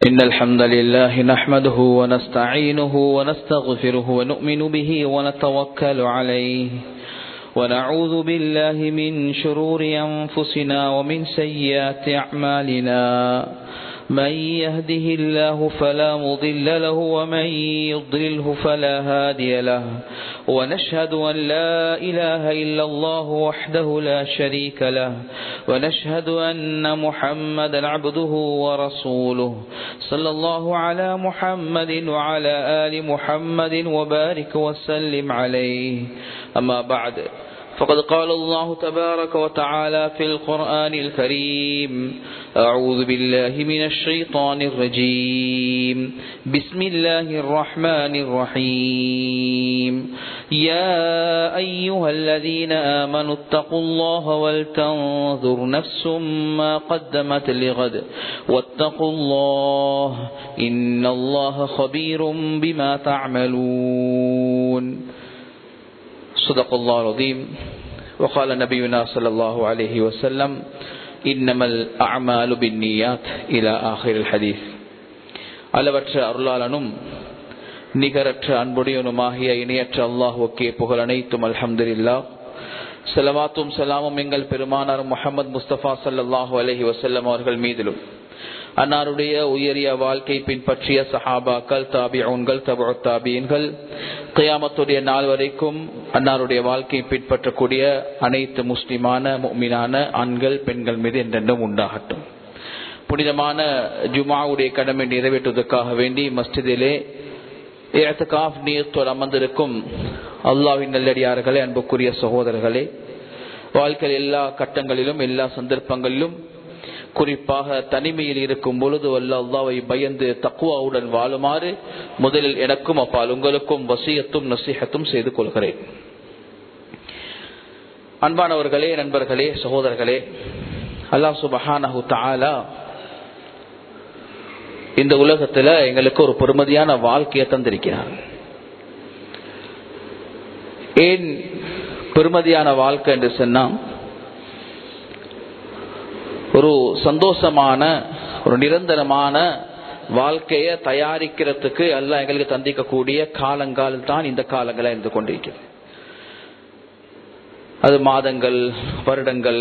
إن الحمد لله نحمده ونستعينه ونستغفره ونؤمن به ونتوكل عليه ونعوذ بالله من شرور أنفسنا ومن سيئات أعمالنا من يهده الله فلا مضل له ومن يضلله فلا هادي له ونشهد أن لا إله إلا الله وحده لا شريك له ونشهد أن محمدا عبده ورسوله صلى الله على محمد وعلى آل محمد وبارك وسلم عليه أما بعد فقد قال الله تبارك وتعالى في القرآن الكريم أعوذ بالله من الشيطان الرجيم بسم الله الرحمن الرحيم يا أيها الذين آمنوا اتقوا الله ولتنظر نفس ما قدمت لغد واتقوا الله إن الله خبير بما تعملون صدق الله العظيم وقال نبينا صلى الله عليه وسلم إنما الأعمال بالنيات إلى آخر الحديث அளவற்ற அருளாளனும் நிகரற்ற அன்புடையனுமாகிய இணையற்ற அல்லாஹுக்கே புகழ் அனைத்தும் அல்ஹம்துல்லா செலவாத்தும் சலாமும் எங்கள் பெருமானார் முகமது முஸ்தபா சல்லாஹூ அலஹி வசல்லம் அவர்கள் மீதிலும் அன்னாருடைய உயரிய வாழ்க்கை பின்பற்றிய சஹாபாக்கள் தாபியூன்கள் தபு தாபியன்கள் கியாமத்துடைய நாள் வரைக்கும் அன்னாருடைய வாழ்க்கையை பின்பற்றக்கூடிய அனைத்து முஸ்லிமான மீனான ஆண்கள் பெண்கள் மீது என்றென்றும் உண்டாகட்டும் புனிதமான ஜுமாவுடைய கடமை நிறைவேற்றுவதற்காக வேண்டி மஸ்ஜிதிலே நீயத்தோடு அமர்ந்திருக்கும் அல்லாவின் நல்லடியார்களே அன்புக்குரிய சகோதரர்களே வாழ்க்கையில் எல்லா கட்டங்களிலும் எல்லா சந்தர்ப்பங்களிலும் குறிப்பாக தனிமையில் இருக்கும் பொழுது அல்ல அல்லாவை பயந்து தக்குவாவுடன் வாழுமாறு முதலில் எனக்கும் அப்பால் உங்களுக்கும் வசியத்தும் நசீகத்தும் செய்து கொள்கிறேன் அன்பானவர்களே நண்பர்களே சகோதரர்களே அல்லா சுபஹானஹு தாலா இந்த உலகத்துல எங்களுக்கு ஒரு பெருமதியான வாழ்க்கையை தந்திருக்கிறார் ஏன் பெருமதியான வாழ்க்கை என்று சொன்னா ஒரு சந்தோஷமான ஒரு நிரந்தரமான வாழ்க்கையை தயாரிக்கிறதுக்கு எல்லாம் எங்களுக்கு தந்திக்கக்கூடிய காலங்கள் தான் இந்த காலங்களா இருந்து கொண்டிருக்கிறது அது மாதங்கள் வருடங்கள்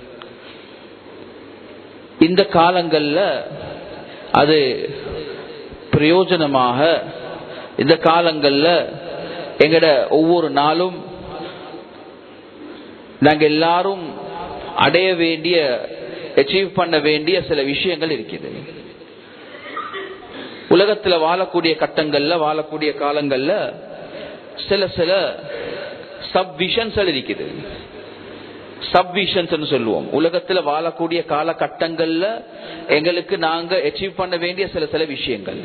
இந்த காலங்கள்ல அது பிரயோஜனமாக இந்த காலங்கள்ல எங்கட ஒவ்வொரு நாளும் நாங்க எல்லாரும் அடைய வேண்டிய அச்சீவ் பண்ண வேண்டிய சில விஷயங்கள் இருக்குது உலகத்துல வாழக்கூடிய கட்டங்கள்ல வாழக்கூடிய காலங்கள்ல சில சில சப்விஷன்ஸ் இருக்குது சப்விஷன்ஸ் சொல்லுவோம் உலகத்துல வாழக்கூடிய காலகட்டங்கள்ல எங்களுக்கு நாங்க அச்சீவ் பண்ண வேண்டிய சில சில விஷயங்கள்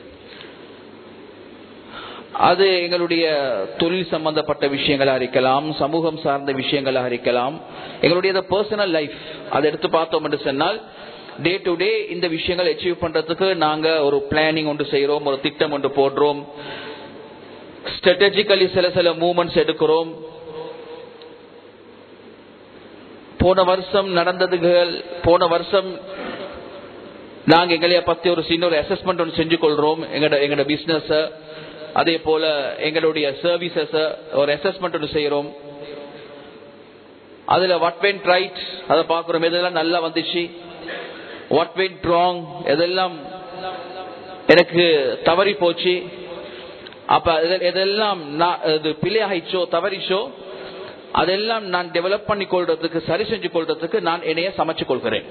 அது எங்களுடைய தொழில் சம்பந்தப்பட்ட விஷயங்களா இருக்கலாம் சமூகம் சார்ந்த விஷயங்களா இருக்கலாம் எங்களுடைய பர்சனல் லைஃப் அதை எடுத்து பார்த்தோம் என்று சொன்னால் டே டு டே இந்த விஷயங்கள் அச்சீவ் பண்றதுக்கு நாங்க ஒரு பிளானிங் ஒன்று செய்யறோம் ஒரு திட்டம் ஒன்று போடுறோம் ஸ்ட்ராட்டஜிக்கலி சில சில மூவ்மெண்ட்ஸ் எடுக்கிறோம் போன வருஷம் நடந்ததுகள் போன வருஷம் நாங்க எங்களைய பத்தி ஒரு சின்ன ஒரு அசஸ்மெண்ட் ஒன்று செஞ்சு கொள்றோம் எங்களோட எங்களோட பிசினஸ் அதே போல எங்களுடைய சர்வீசஸ் ஒரு அசஸ்மெண்ட் ஒன்று செய்யறோம் அதுல வாட் வென்ட் ரைட் அதை பாக்குறோம் எதெல்லாம் நல்லா வந்துச்சு வாட் வென்ட் ராங் எதெல்லாம் எனக்கு தவறி போச்சு அப்ப எதெல்லாம் பிழையாயிச்சோ தவறிச்சோ அதெல்லாம் நான் டெவலப் பண்ணி கொள்றதுக்கு சரி செஞ்சு கொள்றதுக்கு நான் என்னைய சமைச்சு கொள்கிறேன்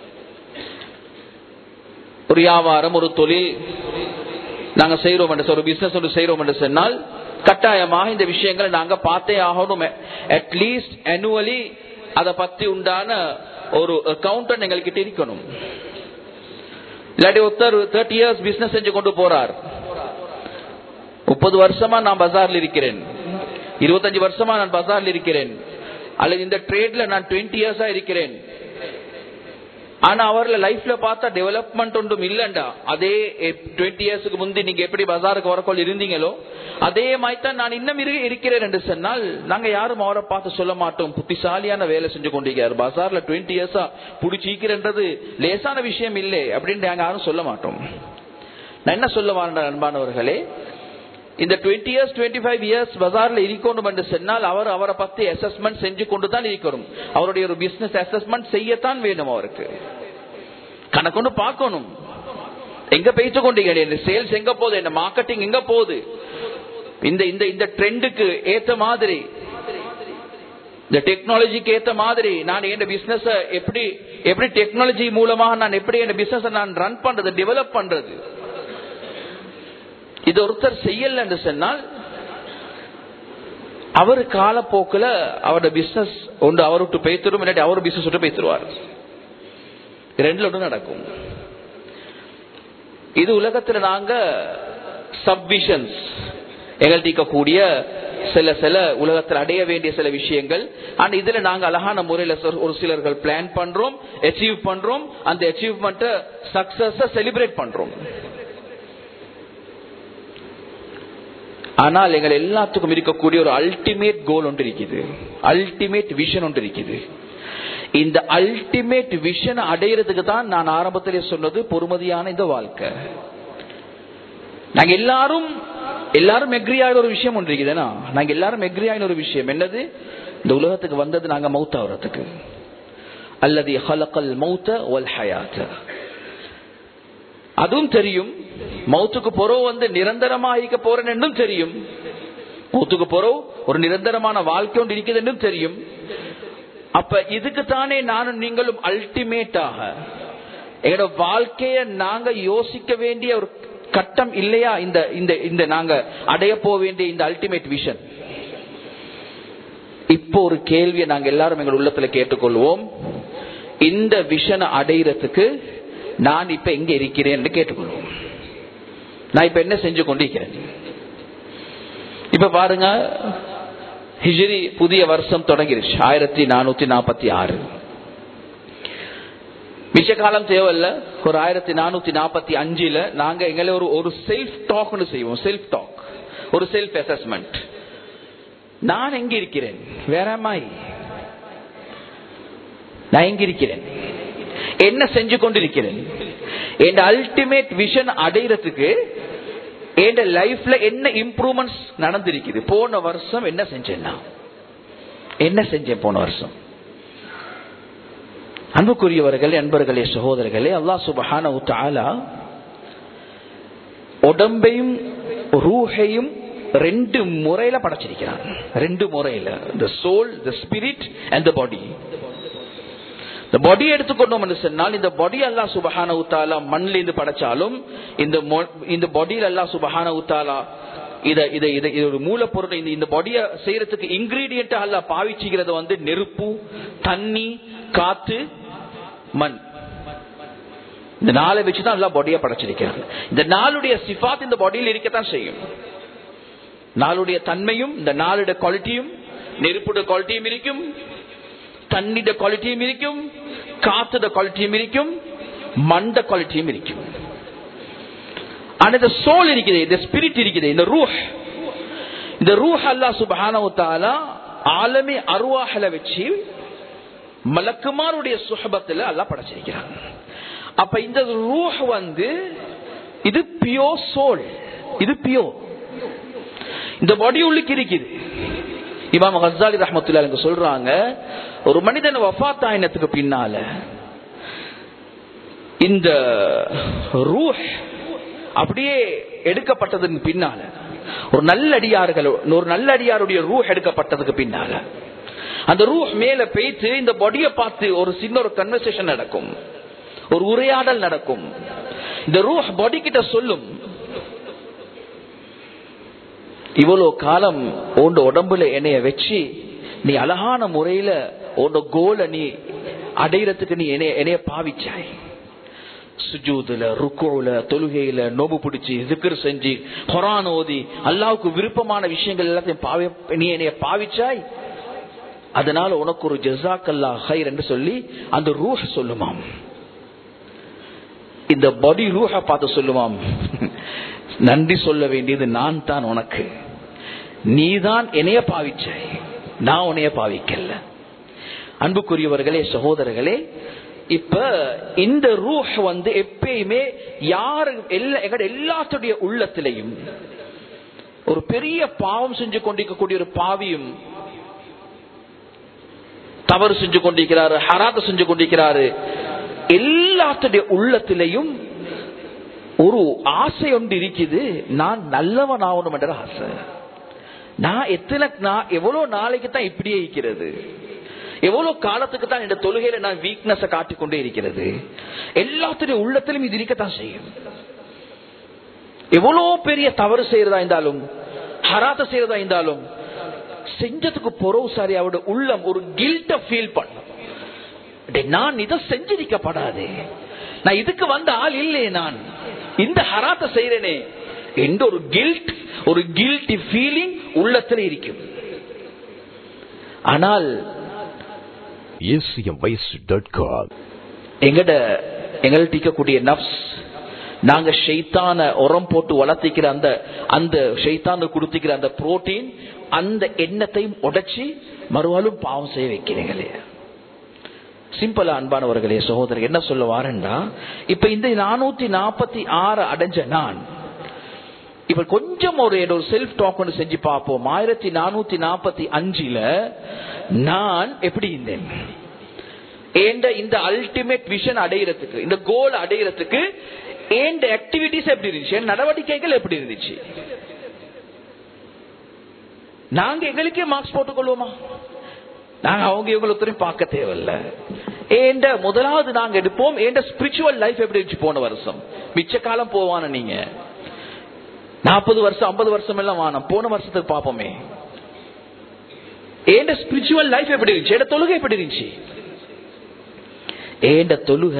ஒரு வியாபாரம் ஒரு தொழில் நாங்க செய்யறோம் என்று ஒரு பிசினஸ் ஒன்று செய்யறோம் என்று சொன்னால் கட்டாயமாக இந்த விஷயங்களை நாங்க பார்த்தே ஆகணும் அட்லீஸ்ட் அனுவலி அதை பத்தி உண்டான ஒரு அக்கௌண்ட் எங்கள்கிட்ட இருக்கணும் இல்லாட்டி ஒருத்தர் தேர்ட்டி இயர்ஸ் பிசினஸ் செஞ்சு கொண்டு போறார் முப்பது வருஷமா நான் பஜார்ல இருக்கிறேன் இருபத்தஞ்சு வருஷமா நான் பஜார்ல இருக்கிறேன் அல்லது இந்த ட்ரேட்ல நான் டுவெண்ட்டி இயர்ஸா இருக்கிறேன் ஆனா அவர்ல லைஃப்ல பார்த்தா டெவலப்மெண்ட் ஒன்றும் இல்லண்டா அதே டுவெண்ட்டி இயர்ஸ்க்கு முந்தி நீங்க எப்படி பஜாருக்கு வரக்கோள் இருந்தீங்களோ அதே மாதிரி தான் நான் இன்னும் இரு- இருக்கிறேன் என்று சொன்னால் நாங்க யாரும் அவரை பார்த்து சொல்ல மாட்டோம் புத்திசாலியான வேலை செஞ்சு கொண்டிருக்காரு பஜார்ல டுவெண்ட்டி இயர்ஸா புடிச்சிக்கிறன்றது லேசான விஷயம் இல்லை அப்படின்னு நாங்க யாரும் சொல்ல மாட்டோம் நான் என்ன சொல்ல வாழ்ந்த அன்பானவர்களே இந்த twenty years twenty five years பஜார்ல இருக்கணும் என்று சொன்னால் அவர் அவரை பத்தி அசஸ்மெண்ட் செஞ்சு கொண்டு தான் இருக்கணும் அவருடைய ஒரு பிசினஸ் அசஸ்மெண்ட் செய்யத்தான் வேணும் அவருக்கு கணக்கொண்டு பார்க்கணும் எங்க பேச்சு கொண்டீங்க சேல்ஸ் எங்க போகுது என்ன மார்க்கெட்டிங் எங்க போகுது இந்த இந்த இந்த ட்ரெண்டுக்கு ஏத்த மாதிரி இந்த டெக்னாலஜிக்கு ஏத்த மாதிரி நான் என் பிசினஸ் எப்படி எப்படி டெக்னாலஜி மூலமாக நான் எப்படி என் பிசினஸ் நான் ரன் பண்றது டெவலப் பண்றது இது ஒருத்தர் செய்யல என்று சொன்னால் அவர் காலப்போக்கில் அவரோட பிசினஸ் ஒன்று அவர் விட்டு பேத்துரும் இல்லாட்டி அவர் பிசினஸ் விட்டு பேத்துருவார் ரெண்டுல ஒன்று நடக்கும் இது உலகத்துல நாங்க சப்விஷன்ஸ் எங்கள்கிட்ட இருக்கக்கூடிய சில சில உலகத்தில் அடைய வேண்டிய சில விஷயங்கள் ஆனா இதுல நாங்க அழகான முறையில ஒரு சிலர்கள் பிளான் பண்றோம் அச்சீவ் பண்றோம் அந்த அச்சீவ்மெண்ட் சக்சஸ் செலிப்ரேட் பண்றோம் ஆனால் எங்கள் எல்லாத்துக்கும் இருக்கக்கூடிய ஒரு அல்டிமேட் கோல் ஒன்று இருக்குது அல்டிமேட் விஷன் ஒன்று இருக்குது இந்த அல்டிமேட் விஷன் அடையிறதுக்கு தான் நான் ஆரம்பத்திலே சொன்னது பொறுமதியான இந்த வாழ்க்கை நாங்க எல்லாரும் எல்லாரும் எக்ரி ஆகிற ஒரு விஷயம் ஒன்று இருக்குதுன்னா நாங்க எல்லாரும் எக்ரி ஆகின ஒரு விஷயம் என்னது இந்த உலகத்துக்கு வந்தது நாங்க மௌத் ஆகுறதுக்கு அல்லது ஹலக்கல் மௌத்த ஒல் ஹயாத்த அதுவும் தெரியும் மௌத்துக்கு பொறவு வந்து நிரந்தரமா இருக்க போறேன் என்றும் தெரியும் மௌத்துக்கு பொறவு ஒரு நிரந்தரமான வாழ்க்கை ஒன்று இருக்குது என்றும் தெரியும் அப்ப இதுக்கு தானே நானும் நீங்களும் அல்டிமேட்டாக எங்களோட வாழ்க்கைய நாங்க யோசிக்க வேண்டிய ஒரு கட்டம் இல்லையா இந்த இந்த இந்த நாங்க அடைய போக வேண்டிய இந்த அல்டிமேட் விஷன் இப்போ ஒரு கேள்வியை நாங்க எல்லாரும் எங்கள் உள்ளத்துல கேட்டுக்கொள்வோம் இந்த விஷனை அடையிறதுக்கு நான் இப்ப எங்க இருக்கிறேன் என்று கேட்டுக்கொள்வோம் நான் இப்ப என்ன செஞ்சு கொண்டிருக்கிறேன் இப்ப பாருங்க ஹிஜிரி புதிய வருஷம் தொடங்கிருச்சு ஆயிரத்தி நானூத்தி நாற்பத்தி ஆறு மிச்ச காலம் தேவையில்ல ஒரு ஆயிரத்தி நானூத்தி நாற்பத்தி அஞ்சுல நாங்க எங்களை ஒரு ஒரு செல்ஃப் டாக்னு செய்வோம் செல்ஃப் டாக் ஒரு செல்ஃப் அசஸ்மெண்ட் நான் எங்க இருக்கிறேன் வேற மாய் நான் எங்க இருக்கிறேன் என்ன செஞ்சு கொண்டிருக்கிறேன் என் அல்டிமேட் விஷன் அடைகிறதுக்கு என் லைஃப்ல என்ன இம்ப்ரூவ்மெண்ட்ஸ் நடந்திருக்குது போன வருஷம் என்ன செஞ்சேன் நான் என்ன செஞ்சேன் போன வருஷம் அன்புக்குரியவர்களே அன்பர்களே சகோதரர்களே அல்லா சுபஹான தாலா உடம்பையும் ரூஹையும் ரெண்டு முறையில படைச்சிருக்கிறான் ரெண்டு முறையில the soul the spirit and the body இந்த பாடி எடுத்துக்கொண்டோம் என்று சொன்னால் இந்த பாடி அல்லா சுபஹான உத்தாலா மண்ணில் இருந்து படைச்சாலும் இந்த இந்த பாடியில் அல்லா சுபஹான உத்தாலா இத இத இத இது ஒரு மூலப்பொருள் இந்த இந்த பாடியை செய்யறதுக்கு இன்கிரீடியன்ட் அல்ல பாவிச்சுக்கிறது வந்து நெருப்பு தண்ணி காத்து மண் இந்த நாளை வச்சுதான் எல்லா பாடியா படைச்சிருக்கிறாங்க இந்த நாளுடைய சிஃபாத் இந்த பாடியில் இருக்கத்தான் செய்யும் நாளுடைய தன்மையும் இந்த நாளுடைய குவாலிட்டியும் நெருப்புடைய குவாலிட்டியும் இருக்கும் தண்ணிட குவாலிட்டியும் இருக்கும் காத்துட குவாலிட்டியும் இருக்கும் மண்ட குவாலிட்டியும் இருக்கும் ஆனா இந்த சோல் இருக்குது இந்த ஸ்பிரிட் இருக்குது இந்த ரூஹ் இந்த ரூஹ் அல்லா சுபஹான ஆலமி அருவாஹல வச்சு மலக்குமாருடைய சுகபத்துல அல்லா படைச்சிருக்கிறாங்க அப்ப இந்த ரூஹ் வந்து இது பியோ சோல் இது பியோ இந்த பாடி உள்ளுக்கு இருக்குது இமாம் ஹசாலி ரஹமத்துல்லா சொல்றாங்க ஒரு மனிதன் வஃத் ஆயினத்துக்கு பின்னால இந்த ரூஹ் அப்படியே எடுக்கப்பட்டதுக்கு பின்னால ஒரு நல்லடியார்கள் ஒரு நல்லடியாருடைய ரூஹ் எடுக்கப்பட்டதுக்கு பின்னால அந்த ரூஹ் மேல பேச்சு இந்த பொடியை பார்த்து ஒரு சின்ன ஒரு கன்வர்சேஷன் நடக்கும் ஒரு உரையாடல் நடக்கும் இந்த ரூஹ் பொடி கிட்ட சொல்லும் இவ்வளவு காலம் உண்ட உடம்புல என்னைய வச்சு நீ அழகான முறையில உன்னோட கோல நீ அடையிறதுக்கு நீ என்னைய என்னைய பாவிச்சாய் சுஜூதுல ருக்கோல தொழுகையில நோபு பிடிச்சி திக்கர் செஞ்சு ஹொரான் ஓதி அல்லாவுக்கு விருப்பமான விஷயங்கள் எல்லாத்தையும் பாவி நீ என்னைய பாவிச்சாய் அதனால உனக்கு ஒரு ஜசாக்கல்லா ஹைர் என்று சொல்லி அந்த ரூஹ் சொல்லுமாம் இந்த பாடி ரூஹ பார்த்து சொல்லுவாம் நன்றி சொல்ல வேண்டியது நான் தான் உனக்கு நீதான் என்னைய பாவிச்சாய் நான் உன்னைய பாவிக்கல அன்புக்குரியவர்களே சகோதரர்களே இப்ப இந்த ரூஹ் வந்து எப்பயுமே யாரு எல்லா எங்கட எல்லாத்துடைய உள்ளத்திலையும் ஒரு பெரிய பாவம் செஞ்சு கொண்டிருக்கக்கூடிய ஒரு பாவியும் தவறு செஞ்சு கொண்டிருக்கிறாரு ஹராத்த செஞ்சு கொண்டிருக்கிறாரு எல்லாத்துடைய உள்ளத்திலையும் ஒரு ஆசை ஒன்று இருக்குது நான் நல்லவன் ஆகணும் என்ற ஆசை நான் எத்தனை நான் எவ்வளவு நாளைக்கு தான் இப்படியே இருக்கிறது எவ்வளவு காலத்துக்கு தான் இந்த தொழுகையில நான் வீக்னஸ் காட்டிக்கொண்டே இருக்கிறது எல்லாத்துடைய உள்ளத்திலும் இது இருக்கத்தான் செய்யும் எவ்வளவு பெரிய தவறு செய்யறதா இருந்தாலும் ஹராத்த செய்யறதா இருந்தாலும் செஞ்சதுக்கு பொறவு சாரி அவரோட உள்ளம் ஒரு கில்ட்ட ஃபீல் பண்ணும் டேய், நான் இதை செஞ்சிருக்கப்படாது நான் இதுக்கு வந்த ஆள் இல்லையே நான் இந்த ஹராத்த செய்யறேனே என்ற ஒரு கில்ட் ஒரு கில்ட்டி ஃபீலிங் உள்ளத்துல இருக்கும் ஆனால் acmvoice.com எங்கட எங்கள்ட்ட இருக்கக்கூடிய நப்ஸ் நாங்க ஷெய்தான உரம் போட்டு வளர்த்திக்கிற அந்த அந்த ஷெய்தான கொடுத்திக்கிற அந்த புரோட்டீன் அந்த எண்ணத்தையும் உடைச்சி மறுவாலும் பாவம் செய்ய வைக்கிறீங்களே சிம்பிளா அன்பானவர்களே சகோதரர் என்ன சொல்ல வாரேன்டா இப்ப இந்த நானூத்தி நாற்பத்தி ஆறு அடைஞ்ச நான் இப்ப கொஞ்சம் ஒரு ஏதோ ஒரு செல்ஃப் டாக் ஒன்று செஞ்சு பார்ப்போம் ஆயிரத்தி நானூத்தி நாற்பத்தி அஞ்சுல நான் எப்படி இருந்தேன் ஏண்ட இந்த அல்டிமேட் விஷன் அடையிறதுக்கு இந்த கோல் அடையிறதுக்கு ஏண்ட ஆக்டிவிட்டிஸ் எப்படி இருந்துச்சு என் நடவடிக்கைகள் எப்படி இருந்துச்சு நாங்க எங்களுக்கே மார்க்ஸ் போட்டுக் கொள்வோமா நாங்க அவங்க இவங்களை ஒருத்தரையும் பார்க்க தேவையில்ல ஏண்ட முதலாவது நாங்க எடுப்போம் ஏண்ட ஸ்பிரிச்சுவல் லைஃப் எப்படி இருந்துச்சு போன வருஷம் மிச்ச காலம் போவான நீங்க நாற்பது வருஷம் ஐம்பது வருஷம் எல்லாம் வானம் போன வருஷத்துக்கு பார்ப்போமே ஏண்ட ஸ்பிரிச்சுவல் லைஃப் எப்படி இருந்துச்சு ஏண்ட தொழுகை எப்படி இருந்துச்சு ஏண்ட தொழுக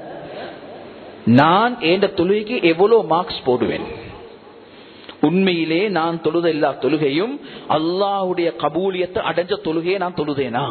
நான் ஏண்ட தொழுகைக்கு எவ்வளவு மார்க்ஸ் போடுவேன் உண்மையிலே நான் தொழுத எல்லா தொழுகையும் அல்லாஹ்வுடைய கபூலியத்தை அடைஞ்ச தொழுகையை நான் தொழுதேனா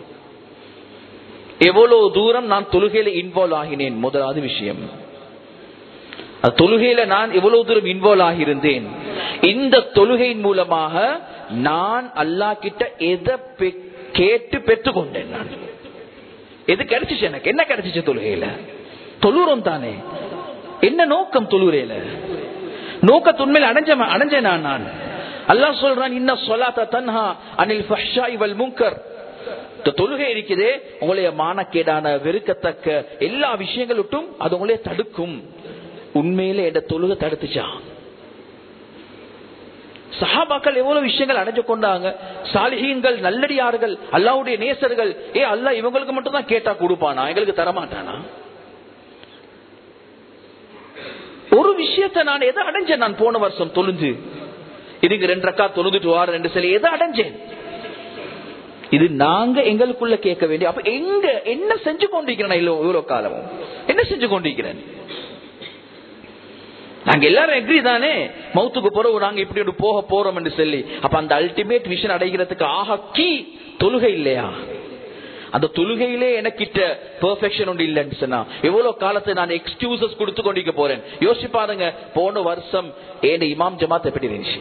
எவ்வளவு தூரம் நான் தொழுகையில இன்வால்வ் ஆகினேன் முதலாவது விஷயம் அது தொழுகையில நான் எவ்வளவு தூரம் இன்வால்வ் ஆகியிருந்தேன் இந்த தொழுகையின் மூலமாக நான் அல்லாஹ் கிட்ட எதை பெ- கேட்டு பெற்றுக்கொண்டேன் நான் எது கிடைச்சிச்சு எனக்கு என்ன கிடைச்சிச்சு தொழுகையில தொழுறோம் தானே என்ன நோக்கம் தொழுகையில நோக்கத்து உண்மையில அடைஞ்ச அடைஞ்சேன் நான் நான் அல்லாஹ் சொல்றான் இன்ன சொலாத்த தன்ஹா அனில் ஃபஹ்ஷாய் வல் முன்கர் இந்த தொழுகை இருக்குதே உங்களைய மானக்கேடான வெறுக்கத்தக்க எல்லா விஷயங்களுட்டும் அது உங்களைய தடுக்கும் உண்மையில என்ற தொழுகை தடுத்துச்சா சஹாபாக்கள் எவ்வளவு விஷயங்கள் அடைஞ்சு கொண்டாங்க சாலிஹீன்கள் நல்லடியார்கள் அல்லாவுடைய நேசர்கள் ஏ அல்லாஹ் இவங்களுக்கு மட்டும் தான் கேட்டா கொடுப்பானா எங்களுக்கு தரமாட்டானா ஒரு விஷயத்தை நான் எதை அடைஞ்சேன் நான் போன வருஷம் தொழுஞ்சு இதுக்கு ரெண்டு ரக்கா தொழுந்துட்டு வார ரெண்டு சில எதை அடைஞ்சேன் இது நாங்க எங்களுக்குள்ள கேட்க வேண்டிய அப்ப எங்க என்ன செஞ்சு கொண்டிருக்கிறேன் இவ்வளவு காலமும் என்ன செஞ்சு கொண்டிருக்கிறேன் நாங்க எல்லாரும் எக்ரி தானே மௌத்துக்கு பிறகு நாங்க இப்படி ஒரு போக போறோம் என்று சொல்லி அப்ப அந்த அல்டிமேட் விஷன் அடைகிறதுக்கு ஆக கீ தொழுகை இல்லையா அந்த தொழுகையிலே எனக்கிட்ட பெர்ஃபெக்ஷன் ஒன்று இல்லைன்னு சொன்னா எவ்வளவு காலத்தை நான் எக்ஸ்கியூசஸ் கொடுத்து கொண்டிருக்க போறேன் யோசிச்சு பாருங்க போன வருஷம் ஏன் இமாம் ஜமாத் எப்படி இருந்துச்சு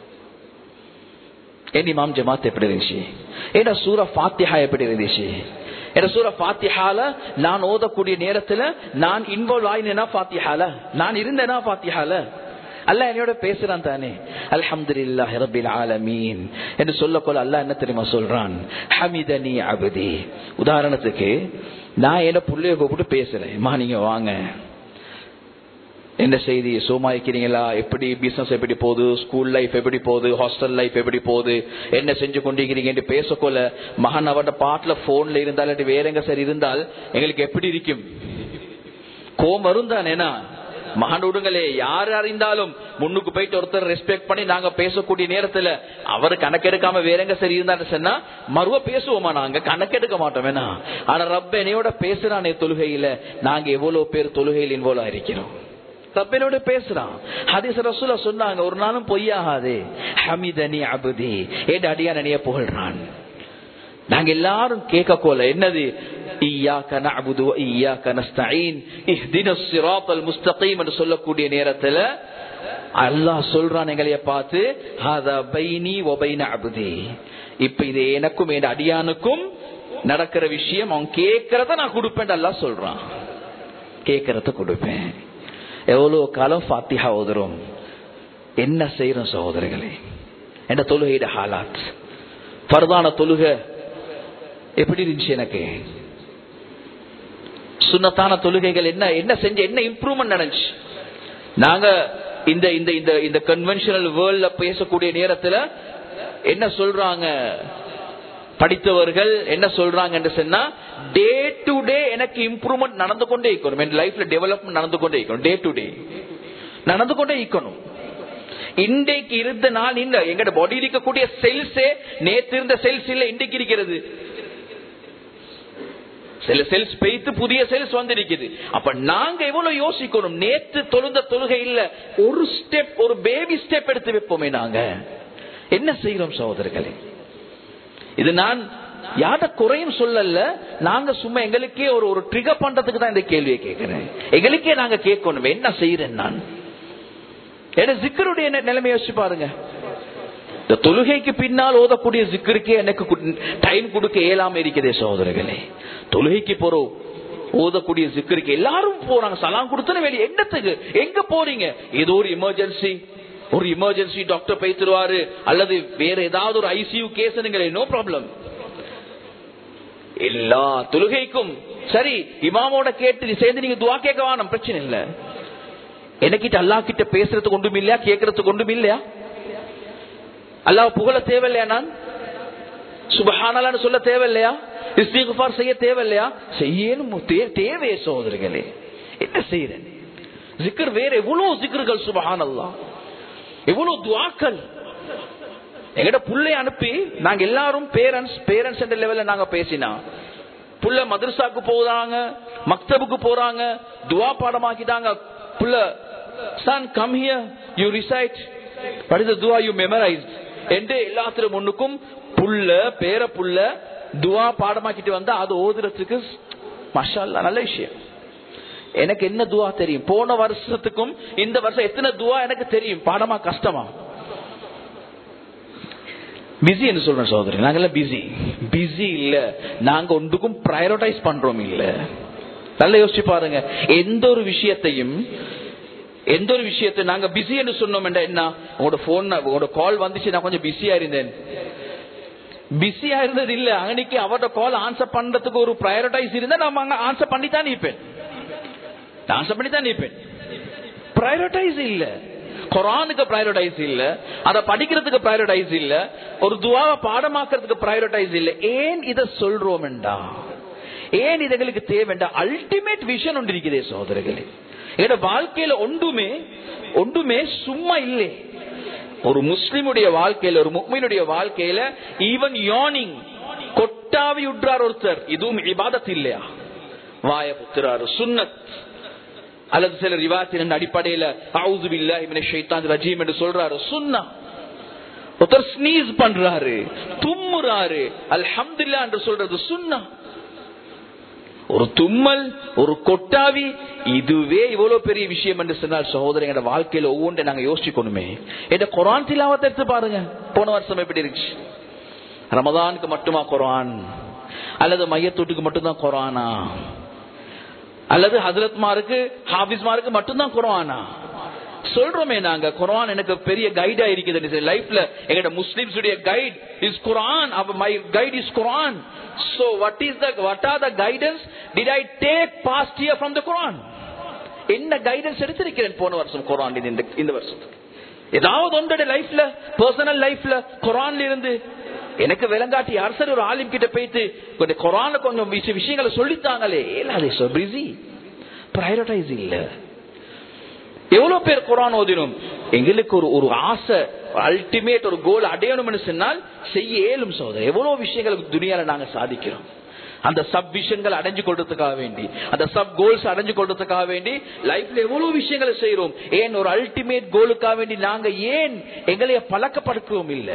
ஏன் இமாம் ஜமாத் எப்படி இருந்துச்சு ஏன்னா சூர ஃபாத்திஹா எப்படி இருந்துச்சு ஏன்னா சூர ஃபாத்திஹால நான் ஓதக்கூடிய நேரத்துல நான் இன்வால்வ் ஆயினேனா ஃபாத்திஹால நான் இருந்தேனா ஃபாத்திஹால அல்ல என்னோட பேசுறான் தானே அல்ஹம்துலில்லாஹி ரப்பில் ஆலமீன் என்று சொல்லக்கொள்ள அல்லாஹ் என்ன தெரியுமா சொல்றான் ஹமிதனி அபதி உதாரணத்துக்கு நான் என்ன புள்ளைய கூப்பிட்டு பேசுறேன் மா நீங்க வாங்க என்ன செய்தி சோமா இருக்கிறீங்களா எப்படி பிசினஸ் எப்படி போகுது ஸ்கூல் லைஃப் எப்படி போகுது ஹாஸ்டல் லைஃப் எப்படி போகுது என்ன செஞ்சு கொண்டிருக்கிறீங்க என்று பேசக்கொள்ள மகன் அவட பாட்டுல போன்ல இருந்தால் இல்லாட்டி வேற எங்க சார் இருந்தால் எங்களுக்கு எப்படி இருக்கும் கோம் வரும் தானேனா மகன் விடுங்களே யார் அறிந்தாலும் முன்னுக்கு போயிட்டு ஒருத்தர் ரெஸ்பெக்ட் பண்ணி நாங்க பேசக்கூடிய நேரத்துல அவர் கணக்கெடுக்காம வேற எங்க சரி இருந்தாரு சொன்னா மறுவ பேசுவோமா நாங்க கணக்கெடுக்க மாட்டோம் வேணா ஆனா ரப்ப என்னையோட பேசுறானே தொழுகையில நாங்க எவ்வளவு பேர் தொழுகையில் இன்வால்வ் ஆயிருக்கிறோம் ரப்பனோட பேசுறான் ஹதீஸ் ரசூல சொன்னாங்க ஒரு நாளும் பொய்யாகாதே ஹமிதனி அபுதி ஏன் அடியான் அணிய புகழ்றான் நாங்க எல்லாரும் கேட்க கோல என்னது ஈயாக்க நஅபுது வ ஈயாக்க நஸ்தஈன் இஹ்தினஸ் ஸிராத்தல் முஸ்தகீம் என்று சொல்லக்கூடிய நேரத்துல அல்லாஹ் சொல்றான் எங்களைய பார்த்து ஹாதா பைனி வ பைன அபுதி இப்ப இது எனக்கும் என் அடியானுக்கும் நடக்கிற விஷயம் அவன் கேட்கறத நான் கொடுப்பேன் எல்லாம் சொல்றான் கேட்கறத கொடுப்பேன் எவ்வளவு காலம் ஃபாத்திஹா ஓதுறோம் என்ன செய்யறோம் சகோதரர்களே என்ன தொழுகையிட ஹாலாத் பரதான தொழுகை எப்படி இருந்துச்சு எனக்கு சுண்ணத்தான தொழுகைகள் என்ன என்ன செஞ்ச என்ன இம்ப்ரூவ்மெண்ட் நடந்துச்சு நாங்க இந்த இந்த இந்த இந்த கன்வென்ஷனல் வேர்ல்ட்ல பேசக்கூடிய நேரத்துல என்ன சொல்றாங்க படித்தவர்கள் என்ன சொல்றாங்க என்று சொன்னா டே டு டே எனக்கு இம்ப்ரூவ்மெண்ட் நடந்து கொண்டே இருக்கணும் என் லைஃப்ல டெவலப்மெண்ட் நடந்து கொண்டே இருக்கணும் டே டு டே நடந்து கொண்டே இருக்கணும் இன்றைக்கு இருந்த நாள் இல்ல எங்கட பாடி இருக்கக்கூடிய செல்ஸே நேத்து இருந்த செல்ஸ் இல்ல இன்றைக்கு இருக்கிறது சில செல்ஸ் பெய்த்து புதிய செல்ஸ் வந்திருக்குது அப்ப நாங்க எவ்வளவு யோசிக்கணும் நேத்து தொழுந்த தொழுகை இல்ல ஒரு ஸ்டெப் ஒரு பேபி ஸ்டெப் எடுத்து வைப்போமே நாங்க என்ன செய்யறோம் சகோதரர்களே இது நான் யார குறையும் சொல்லல நாங்க சும்மா எங்களுக்கே ஒரு ஒரு ட்ரிகர் பண்றதுக்கு தான் இந்த கேள்வியை கேட்கிறேன் எங்களுக்கே நாங்க கேட்கணும் என்ன செய்யறேன் நான் என்ன ஜிக்கருடைய நிலைமை யோசிச்சு பாருங்க இந்த தொழுகைக்கு பின்னால் ஓதக்கூடிய ஜிக்கருக்கே எனக்கு டைம் கொடுக்க இயலாம இருக்கிறதே சகோதரர்களே தொழுகைக்கு போறோம் ஓதக்கூடிய ஜிக்கருக்கு எல்லாரும் போறாங்க சலாம் கொடுத்தன வெளியே என்னத்துக்கு எங்க போறீங்க ஏதோ ஒரு எமர்ஜென்சி ஒரு எமர்ஜென்சி டாக்டர் பேத்துருவாரு அல்லது வேற ஏதாவது ஒரு ஐசியூ கேஸ் நோ ப்ராப்ளம் எல்லா தொழுகைக்கும் சரி இமாமோட கேட்டு சேர்ந்து நீங்க துவா கேட்க வேணும் பிரச்சனை இல்ல எனக்கிட்ட அல்லா கிட்ட பேசுறதுக்கு ஒன்றும் இல்லையா கேட்கறதுக்கு ஒன்றும் இல்லையா அல்லாஹ் புகழ தேவையில்லையா நான் சுபஹானலான்னு சொல்ல தேவையில்லையா இஸ்திகுஃபார் செய்ய தேவையில்லையா செய்யணும் தேவையே சோதரிகளே என்ன செய்யறேன் ஜிக்கர் வேற எவ்வளவு ஜிக்கர்கள் சுபஹான் அல்லா எவ்வளவு துவாக்கள் எங்கட புள்ளை அனுப்பி நாங்க எல்லாரும் பேரண்ட்ஸ் பேரண்ட்ஸ் என்ற லெவல்ல நாங்க பேசினா புள்ள மதரசாக்கு போறாங்க மக்தபுக்கு போறாங்க துவா பாடமாக்கிட்டாங்க புள்ள son come here you recite what is the dua you memorized என்று எல்லாத்திலும் முன்னுக்கும் புள்ள பேர புள்ள துவா பாடமாக்கிட்டு வந்தா அது ஓதுறதுக்கு மஷால்லா நல்ல விஷயம் எனக்கு என்ன துவா தெரியும் போன வருஷத்துக்கும் இந்த வருஷம் எத்தனை துவா எனக்கு தெரியும் பாடமா கஷ்டமா பிஸி என்று சொல்றேன் சோதரி நாங்கெல்லாம் பிஸி பிஸி இல்ல நாங்க ஒன்றுக்கும் ப்ரையோரைஸ் பண்றோம் இல்ல நல்லா யோசிச்சு பாருங்க எந்த ஒரு விஷயத்தையும் எந்த ஒரு விஷயத்தை நாங்க பிஸி என்று சொன்னோம் என்ன உங்களோட போன் உங்களோட கால் வந்துச்சு நான் கொஞ்சம் பிஸியா இருந்தேன் பிஸியா இருந்தது இல்ல அன்னைக்கு அவரோட கால் ஆன்சர் பண்றதுக்கு ஒரு ப்ரையோரைஸ் இருந்தா நம்ம அங்க ஆன்சர் பண்ணி தான் நிற்பேன் ஆன்சர் பண்ணி தான் நிற்பேன் ப்ரையோரைஸ் இல்ல குரானுக்கு ப்ரையோரைஸ் இல்ல அதை படிக்கிறதுக்கு ப்ரையோரைஸ் இல்ல ஒரு துவாவை பாடமாக்குறதுக்கு ப்ரையோரைஸ் இல்ல ஏன் இதை சொல்றோம்டா ஏன் இதுகளுக்கு தேவைண்டா அல்டிமேட் விஷன் ஒன்று இருக்குதே சோதரர்களே என்னோட வாழ்க்கையில ஒன்றுமே ஒன்றுமே சும்மா இல்லை ஒரு முஸ்லிமுடைய வாழ்க்கையில ஒரு முக்மீனுடைய வாழ்க்கையில ஈவன் யானிங் கொட்டாவி விட்றார் ஒருத்தர் இதுவும் இபாதத் இல்லையா வாய புத்துறாரு சுன்னத் அல்லது சில ரிவாத்தின் அடிப்படையில அவுது பில்லா இவனை ஷைத்தான் ரஜீம் என்று சொல்றாரு சுன்னா ஒருத்தர் ஸ்னீஸ் பண்றாரு தும்முறாரு அல்ஹம்துல்லா என்று சொல்றது சுன்னா ஒரு தும்மல் ஒரு கொட்டாவி இதுவே இவ்வளவு பெரிய விஷயம் என்று சொன்னால் சகோதரங்க வாழ்க்கையில ஒவ்வொன்றை நாங்க யோசிக்கணுமே என்ன குரான் திலாவத்தை எடுத்து பாருங்க போன வருஷம் எப்படி இருந்துச்சு ரமதானுக்கு மட்டுமா குரான் அல்லது மையத்தூட்டுக்கு மட்டும்தான் குரானா அல்லது ஹசரத்மாருக்கு ஹாபிஸ்மாருக்கு மட்டும்தான் குரானா சொல்றோமே நாங்க குரான் எனக்கு பெரிய கைடா இருக்குது லைஃப்ல எங்கட Muslims guide is Quran my guide is Quran So what is the what are the guidance did I take past year from the Quran? என்ன கைடன்ஸ் எடுத்திருக்கிறேன் போன வருஷம் குரான் இந்த இந்த வருஷத்துக்கு ஏதாவது ஒன்றுடைய லைஃப்ல பர்சனல் லைஃப்ல குரான்ல இருந்து எனக்கு விளங்காட்டி யார் சரி ஒரு ஆலிம் கிட்ட போயிட்டு கொஞ்சம் குரான்ல கொஞ்சம் விஷயங்களை சொல்லித்தாங்களே அது சோ பிஸி ப்ரையோரைஸ் இல்ல எவ்வளவு பேர் குரான் ஓதினும் எங்களுக்கு ஒரு ஒரு ஆசை அல்டிமேட் ஒரு கோல் அடையணும்னு சொன்னால் செய்ய இயலும் சோதனை எவ்வளவு விஷயங்களுக்கு துணியால நாங்க சாதிக்கிறோம் அந்த சப் விஷயங்கள் அடைஞ்சு கொள்றதுக்காக வேண்டி அந்த சப் கோல்ஸ் அடைஞ்சு கொள்றதுக்காக வேண்டி லைஃப்ல எவ்வளவு விஷயங்களை செய்யறோம் ஏன் ஒரு அல்டிமேட் கோலுக்காக வேண்டி நாங்க ஏன் எங்களைய பழக்கப்படுத்துவோம் இல்ல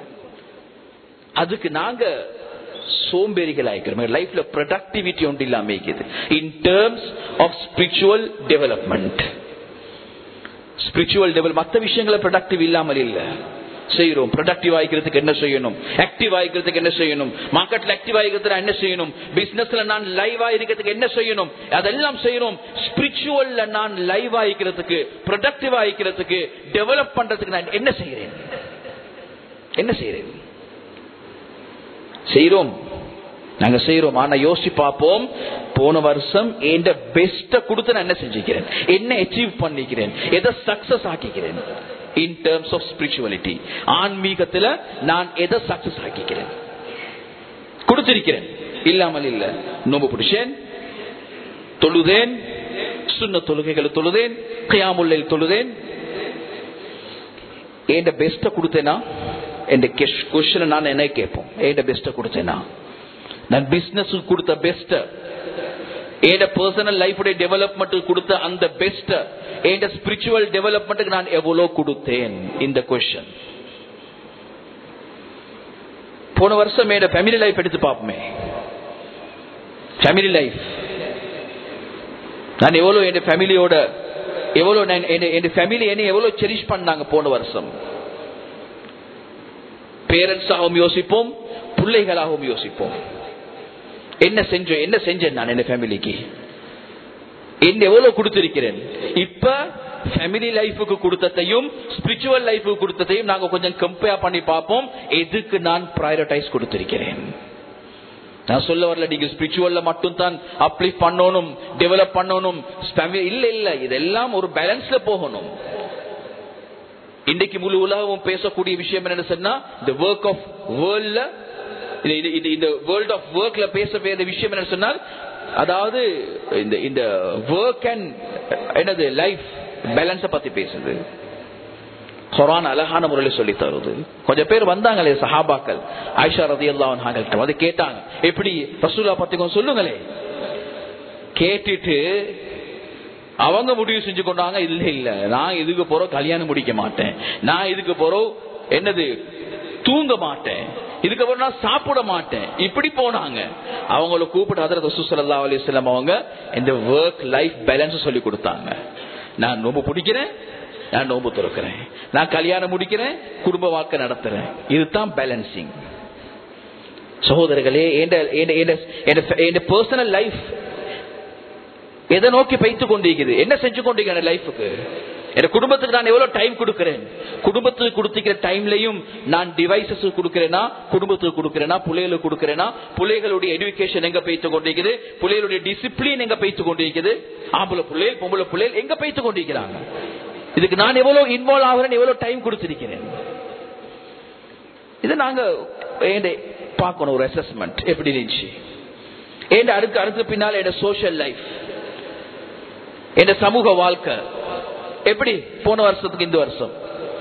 அதுக்கு நாங்க சோம்பேறிகள் ஆயிக்கிறோம் லைஃப்ல ப்ரொடக்டிவிட்டி ஒன்று இல்லாம இருக்குது in terms of spiritual development spiritual develop மற்ற விஷயங்கள ப்ரொடக்டிவ் இல்லாமல் இல்ல செய்யறோம் ப்ரொடக்டிவ் ஆகிக்கிறதுக்கு என்ன செய்யணும் ஆக்டிவ் ஆகிக்கிறதுக்கு என்ன செய்யணும் மார்க்கெட்ல ஆக்டிவ் ஆகிக்கிறதுக்கு என்ன செய்யணும் பிசினஸ்ல நான் லைவ் ஆகிக்கிறதுக்கு என்ன செய்யணும் அதெல்லாம் செய்யறோம் ஸ்பிரிச்சுவல்ல நான் லைவ் ஆகிக்கிறதுக்கு ப்ரொடக்டிவ் ஆகிக்கிறதுக்கு டெவலப் பண்றதுக்கு நான் என்ன செய்யறேன் என்ன செய்யறேன் செய்யறோம் நாங்க செய்யறோம் ஆனா யோசிச்சு பார்ப்போம் போன வருஷம் என் பெஸ்ட கொடுத்து நான் என்ன செஞ்சுக்கிறேன் என்ன அச்சீவ் பண்ணிக்கிறேன் எதை சக்சஸ் ஆக்கிக்கிறேன் இன் டேர்ம்ஸ் ஆஃப் ஸ்பிரிச்சுவலிட்டி ஆன்மீகத்துல நான் எதை சக்சஸ் ஆக்கிக்கிறேன் கொடுத்திருக்கிறேன் இல்லாமல் இல்ல நோம்பு பிடிச்சேன் தொழுதேன் சுண்ண தொழுகைகளை தொழுதேன் கியாமுல்லையில் தொழுதேன் என் பெஸ்ட கொடுத்தேனா என் கொஸ்டின் நான் என்ன கேட்போம் என் பெஸ்ட கொடுத்தேனா நான் பிசினஸ் கொடுத்த பெஸ்ட் ஏட பர்சனல் லைஃபுடைய டெவலப்மெண்ட் கொடுத்த அந்த பெஸ்ட் ஏட ஸ்பிரிச்சுவல் டெவலப்மெண்ட்டுக்கு நான் எவ்வளவு கொடுத்தேன் இந்த கொஸ்டின் போன வருஷம் ஏட ஃபேமிலி லைஃப் எடுத்து பார்ப்போமே ஃபேமிலி லைஃப் நான் எவ்வளவு என் ஃபேமிலியோட எவ்வளவு நான் என் ஃபேமிலி என்ன எவ்வளவு செரிஷ் பண்ணாங்க போன வருஷம் பேரண்ட்ஸாகவும் யோசிப்போம் பிள்ளைகளாகவும் யோசிப்போம் என்ன செஞ்சோம் என்ன செஞ்சேன் நான் என் ஃபேமிலிக்கு என்ன எவ்வளவு கொடுத்திருக்கிறேன் இப்ப ஃபேமிலி லைஃபுக்கு கொடுத்ததையும் ஸ்பிரிச்சுவல் லைஃபுக்கு கொடுத்ததையும் நாங்க கொஞ்சம் கம்பேர் பண்ணி பார்ப்போம் எதுக்கு நான் ப்ரையாரிட்டைஸ் கொடுத்திருக்கிறேன் நான் சொல்ல வரல நீங்க ஸ்பிரிச்சுவல்ல மட்டும் தான் அப்ளை பண்ணணும் டெவலப் பண்ணணும் இல்ல இல்ல இதெல்லாம் ஒரு பேலன்ஸ்ல போகணும் இன்றைக்கு முழு உலகம் பேசக்கூடிய விஷயம் என்னன்னு சொன்னா இந்த ஒர்க் ஆஃப் வேர்ல்ட்ல இந்த வேர்ல்ட் ஆஃப் ஒர்க்ல பேச வேண்டிய விஷயம் என்ன சொன்னால் அதாவது இந்த இந்த ஒர்க் அண்ட் என்னது லைஃப் பேலன்ஸ பத்தி பேசுது குரான் அழகான முறையில் சொல்லி தருது கொஞ்சம் பேர் வந்தாங்களே சஹாபாக்கள் ஆயிஷா ரதி அல்லாஹ் அது கேட்டாங்க எப்படி ரசூலா பத்தி கொஞ்சம் சொல்லுங்களே கேட்டுட்டு அவங்க முடிவு செஞ்சு கொண்டாங்க இல்ல இல்ல நான் இதுக்கு போறோம் கல்யாணம் முடிக்க மாட்டேன் நான் இதுக்கு போறோம் என்னது தூங்க மாட்டேன் இதுக்கப்புறம் நான் சாப்பிட மாட்டேன் இப்படி போனாங்க அவங்கள கூப்பிட்டு அதில் ரசூசல்லா அலிஸ்லாம் அவங்க இந்த ஒர்க் லைஃப் பேலன்ஸ் சொல்லி கொடுத்தாங்க நான் நோம்பு பிடிக்கிறேன் நான் நோம்பு திறக்கிறேன் நான் கல்யாணம் முடிக்கிறேன் குடும்ப வாழ்க்கை நடத்துறேன் இதுதான் பேலன்சிங் சகோதரர்களே என் பர்சனல் லைஃப் எதை நோக்கி பைத்து கொண்டிருக்குது என்ன செஞ்சு கொண்டிருக்கிறேன் லைஃபுக்கு என் குடும்பத்துக்கு நான் எவ்வளவு டைம் கொடுக்கிறேன் குடும்பத்துக்கு கொடுத்திருக்கிற டைம்லயும் நான் டிவைசஸ் கொடுக்கிறேனா குடும்பத்துக்கு கொடுக்கிறேனா பிள்ளைகளுக்கு கொடுக்கிறேனா பிள்ளைகளுடைய எஜுகேஷன் எங்க பைத்து கொண்டிருக்குது பிள்ளைகளுடைய டிசிப்ளின் எங்க பைத்து கொண்டிருக்குது ஆம்பளை பிள்ளைகள் பொம்பளை பிள்ளைகள் எங்க பைத்து கொண்டிருக்கிறாங்க இதுக்கு நான் எவ்வளவு இன்வால்வ் ஆகிறேன் எவ்வளவு டைம் கொடுத்திருக்கிறேன் இதை நாங்க பார்க்கணும் ஒரு அசஸ்மெண்ட் எப்படி இருந்துச்சு ஏன் அடுத்து அடுத்த பின்னால் என் சோசியல் லைஃப் என் சமூக வாழ்க்கை எப்படி போன வருஷத்துக்கு இந்த வருஷம்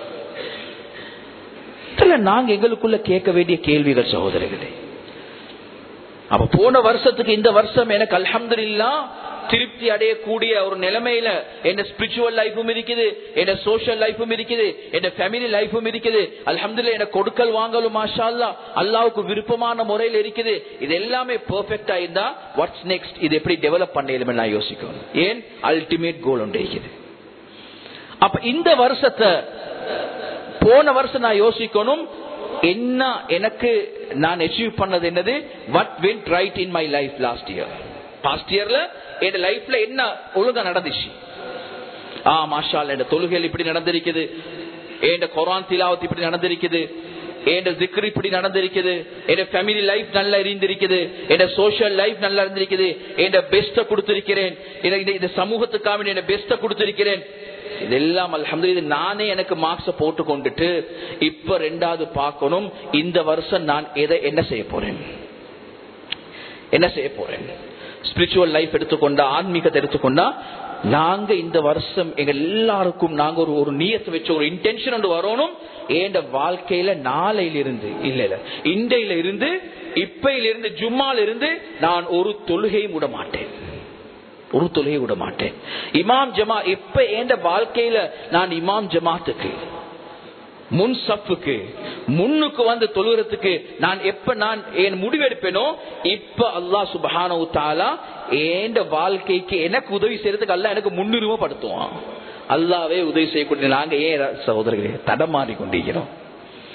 நாங்க எங்களுக்குள்ள கேட்க வேண்டிய கேள்விகள் சகோதரர்களே அப்ப போன வருஷத்துக்கு இந்த வருஷம் எனக்கு அல்ஹம்துல்லா திருப்தி அடையக்கூடிய ஒரு நிலைமையில என்ன ஸ்பிரிச்சுவல் லைஃபும் இருக்குது என்ன சோசியல் லைஃபும் இருக்குது என்ன ஃபேமிலி லைஃபும் இருக்குது அல்ஹம்துல்ல என்ன கொடுக்கல் வாங்கலும் மாஷா அல்லா அல்லாவுக்கு விருப்பமான முறையில் இருக்குது இது எல்லாமே பெர்ஃபெக்டா இருந்தா வாட்ஸ் நெக்ஸ்ட் இது எப்படி டெவலப் பண்ணலுமே நான் யோசிக்கணும் ஏன் அல்டிமேட் கோல் ஒன்று இருக்குது அப்ப இந்த வருஷத்தை போன வருஷம் நான் யோசிக்கணும் என்ன எனக்கு நான் அச்சீவ் பண்ணது என்னது what went right in my life last year past இயர்ல என் லைஃப்ல என்ன ஒழுங்கா நடந்துச்சு ஆ மாஷால் என் தொழுகைகள் இப்படி நடந்திருக்குது என் கொரான் திலாவத் இப்படி நடந்திருக்குது என் ஜிக்ர் இப்படி நடந்திருக்குது என் ஃபேமிலி லைஃப் நல்லா இருந்திருக்குது என் சோசியல் லைஃப் நல்லா இருந்திருக்குது என் பெஸ்ட கொடுத்திருக்கிறேன் இந்த சமூகத்துக்காக என் பெஸ்ட கொடுத்திருக்கிறேன் இதெல்லாம் அலமது இது நானே எனக்கு மார்க்ஸ போட்டு கொண்டுட்டு இப்ப ரெண்டாவது பார்க்கணும் இந்த வருஷம் நான் எதை என்ன செய்ய போறேன் என்ன செய்ய போறேன் ஸ்பிரிச்சுவல் லைஃப் எடுத்துக்கொண்டா ஆன்மீகத்தை எடுத்துக்கொண்டா நாங்க இந்த வருஷம் எங்க எல்லாருக்கும் நாங்க ஒரு ஒரு நியத்தை வச்சு ஒரு இன்டென்ஷன் ஒன்று வரணும் ஏண்ட வாழ்க்கையில நாளையில இருந்து இல்ல இல்ல இண்டையில இருந்து இப்பையில இருந்து ஜும்மால இருந்து நான் ஒரு தொழுகையும் விட மாட்டேன் ஒரு தொழுகை விட மாட்டேன் இமாம் ஜமா எப்ப ஏண்ட வாழ்க்கையில நான் இமாம் ஜமாத்துக்கு முன் சப்புக்கு முன்னுக்கு வந்து தொழுகிறதுக்கு நான் எப்ப நான் என் முடிவெடுப்பேனோ இப்ப அல்லா சுபஹான தாலா ஏண்ட வாழ்க்கைக்கு எனக்கு உதவி செய்யறதுக்கு அல்ல எனக்கு முன்னுரிமைப்படுத்துவான் அல்லாவே உதவி செய்யக்கூடிய நாங்க ஏன் சகோதரர்களே தடமாறி கொண்டிருக்கிறோம்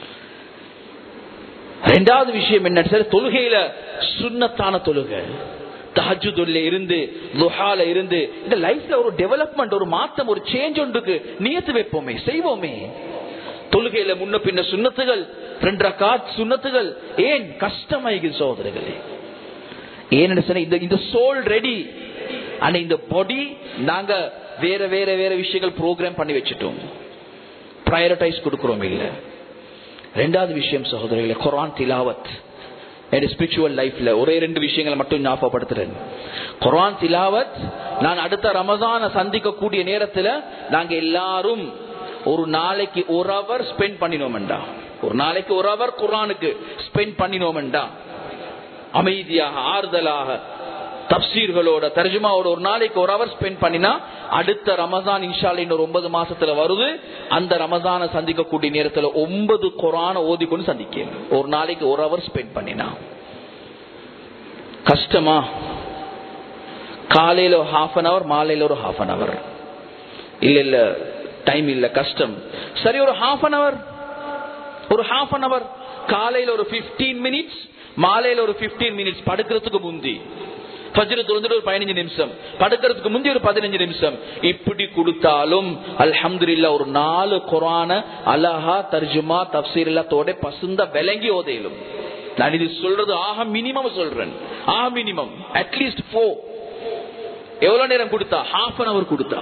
ரெண்டாவது விஷயம் என்ன சார் தொழுகையில சுண்ணத்தான தொழுகை தஹஜுதுல்ல இருந்து லுஹால இருந்து இந்த லைஃப்ல ஒரு டெவலப்மெண்ட் ஒரு மாற்றம் ஒரு சேஞ்ச் ஒன்றுக்கு நியத்து வைப்போமே செய்வோமே தொழுகையில முன்ன பின்ன சுண்ணத்துகள் ரெண்டு ரகாத் சுண்ணத்துகள் ஏன் கஷ்டமாயிக்குது சோதரர்களே ஏன்னு சொன்ன இந்த இந்த சோல் ரெடி ஆனா இந்த பாடி நாங்க வேற வேற வேற விஷயங்கள் ப்ரோக்ராம் பண்ணி வச்சுட்டோம் ப்ரையரடைஸ் கொடுக்கிறோம் இல்ல ரெண்டாவது விஷயம் சகோதரிகளே குரான் திலாவத் என் ஸ்பிரிச்சுவல் லைஃப்ல ஒரே ரெண்டு விஷயங்களை மட்டும் ஞாபகப்படுத்துறேன் குரான் திலாவத் நான் அடுத்த ரமதான சந்திக்கக்கூடிய நேரத்துல நாங்க எல்லாரும் ஒரு நாளைக்கு ஒரு அவர் ஸ்பெண்ட் பண்ணினோம்டா ஒரு நாளைக்கு ஒரு அவர் குரானுக்கு ஸ்பெண்ட் பண்ணினோம்டா அமைதியாக ஆறுதலாக தப்சீர்களோட தர்ஜுமாவோட ஒரு நாளைக்கு ஒரு அவர் ஸ்பெண்ட் பண்ணினா அடுத்த ரமதான் இன்ஷால் இன்னொரு ஒன்பது மாசத்துல வருது அந்த ரமதான சந்திக்கக்கூடிய நேரத்துல ஒன்பது குரான ஓதி கொண்டு சந்திக்க ஒரு நாளைக்கு ஒரு அவர் ஸ்பெண்ட் பண்ணினா கஷ்டமா காலையில ஹாஃப் அன் அவர் மாலையில ஒரு ஹாஃப் அன் அவர் இல்ல இல்ல டைம் இல்ல கஷ்டம் சரி ஒரு ஹாஃப் அன் அவர் ஒரு ஹாஃப் அன் அவர் காலையில ஒரு பிப்டீன் மினிட்ஸ் மாலையில ஒரு பிப்டீன் மினிட்ஸ் படுக்கிறதுக்கு முந்தி ஃபஜ்ரு தொழுந்துட்டு ஒரு பதினஞ்சு நிமிஷம் படுக்கிறதுக்கு முந்தி ஒரு பதினஞ்சு நிமிஷம் இப்படி கொடுத்தாலும் அல்ஹம்துலில்லா ஒரு நாலு குரான அலஹா தர்ஜுமா தப்சீர் எல்லாத்தோட பசுந்த விளங்கி ஓதையிலும் நான் இது சொல்றது ஆக மினிமம் சொல்றேன் ஆக மினிமம் அட்லீஸ்ட் ஃபோர் எவ்வளவு நேரம் கொடுத்தா ஹாஃப் அன் அவர் கொடுத்தா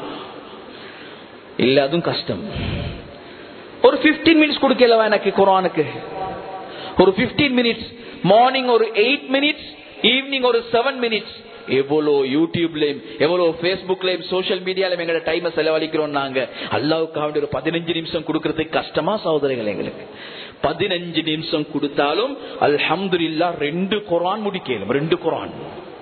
இல்ல அதுவும் கஷ்டம் ஒரு பிப்டீன் மினிட்ஸ் கொடுக்கலவா எனக்கு குரானுக்கு ஒரு பிப்டீன் மினிட்ஸ் மார்னிங் ஒரு எயிட் மினிட்ஸ் ஈவினிங் ஒரு செவன் மினிட்ஸ் எவ்வளோ யூடியூப்லயும் எவ்வளோ பேஸ்புக்லயும் சோசியல் மீடியாலயும் எங்களோட டைமை செலவழிக்கிறோம் நாங்க அல்லாவுக்காக ஒரு பதினஞ்சு நிமிஷம் கொடுக்கறதுக்கு கஷ்டமா சகோதரிகள் எங்களுக்கு பதினஞ்சு நிமிஷம் கொடுத்தாலும் அல்ஹம்துலில்லா ரெண்டு குரான் முடிக்கலும் ரெண்டு குரான்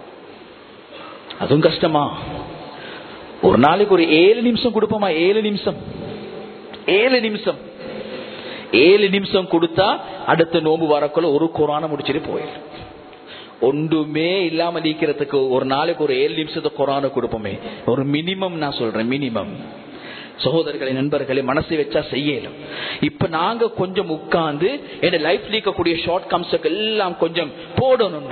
அதுவும் கஷ்டமா ஒரு நாளைக்கு ஒரு ஏழு நிமிஷம் கொடுப்போமா ஏழு நிமிஷம் ஏழு நிமிஷம் ஏழு நிமிஷம் கொடுத்தா அடுத்த நோம்பு வரக்குள்ள ஒரு குரான முடிச்சுட்டு போயிடும் ஒன்றுமே இல்லாம நீக்கிறதுக்கு ஒரு நாளைக்கு ஒரு ஏழு நிமிஷத்தை குரான கொடுப்போமே ஒரு மினிமம் நான் சொல்றேன் மினிமம் சகோதரர்களை நண்பர்களை மனசை வச்சா செய்யலும் இப்ப நாங்க கொஞ்சம் உட்கார்ந்து என் லைஃப்ல இருக்கக்கூடிய ஷார்ட் கம்ஸுக்கு எல்லாம் கொஞ்சம் போடணும்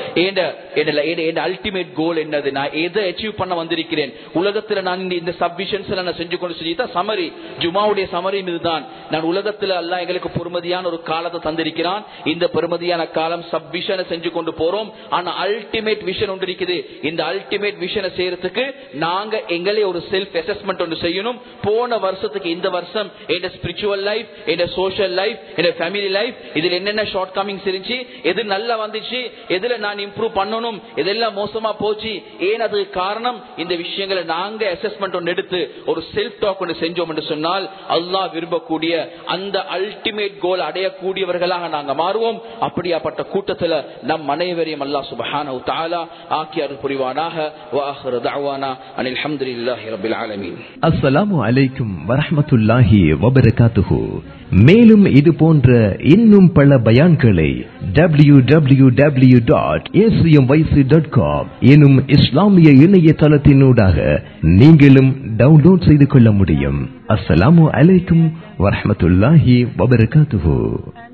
நான் அல்டிமேட் கோல் என்னது நான் எதை அச்சீவ் பண்ண வந்திருக்கிறேன் உலகத்துல நான் இந்த சப்மிஷன்ஸ் நான் செஞ்சு கொண்டு செஞ்சுதான் சமரி ஜுமாவுடைய சமரி இதுதான் நான் உலகத்துல எல்லாம் எங்களுக்கு பொறுமதியான ஒரு காலத்தை தந்திருக்கிறான் இந்த பெருமதியான காலம் சப்மிஷனை செஞ்சு கொண்டு போறோம் ஆனா அல்டிமேட் விஷன் ஒன்று இருக்குது இந்த அல்டிமேட் விஷனை செய்யறதுக்கு நாங்க எங்களே ஒரு செல்ஃப் அசஸ்மெண்ட் ஒன்று செய்யணும் போன வருஷத்துக்கு இந்த வருஷம் என் ஸ்பிரிச்சுவல் லைஃப் என் சோஷியல் லைஃப் என் ஃபேமிலி லைஃப் இதுல என்னென்ன ஷார்ட் கமிங்ஸ் இருந்துச்சு எது நல்லா வந்துச்சு எதுல நான் இம்ப்ரூவ் பண்ணணும் எதெல்லாம் மோசமா போச்சு ஏன் அதுக்கு காரணம் இந்த விஷயங்களை நாங்க அசஸ்மெண்ட் ஒன்று எடுத்து ஒரு செல்ஃப் டாக் ஒன்று செஞ்சோம் என்று சொன்னால் அல்லாஹ் விரும்பக்கூடிய அந்த அல்டிமேட் கோல் அடையக்கூடியவர்களாக நாங்க மாறுவோம் அப்படியாப்பட்ட கூட்டத்துல நம் அனைவரையும் அல்லாஹ் சுபஹான தாலா ஆக்கி அருள் புரிவானாக வாஹர் தஅவானா அனில் ஹம்துலில்லாஹி ரப்பில் ஆலமீன் அஸ்ஸலாமு அலைக்கும் வரஹ்மத்துல்லாஹி வபரகாத்துஹு மேலும் இது போன்ற இன்னும் பல பயான்களை W W W dot dot com எனும் இஸ்லாமிய இணையதளத்தினூடாக நீங்களும் டவுன்லோட் செய்து கொள்ள முடியும் அஸ்ஸலாமு அலைக்கும் வரஹ்மத்துல்லாஹி வபரகாத்துஹு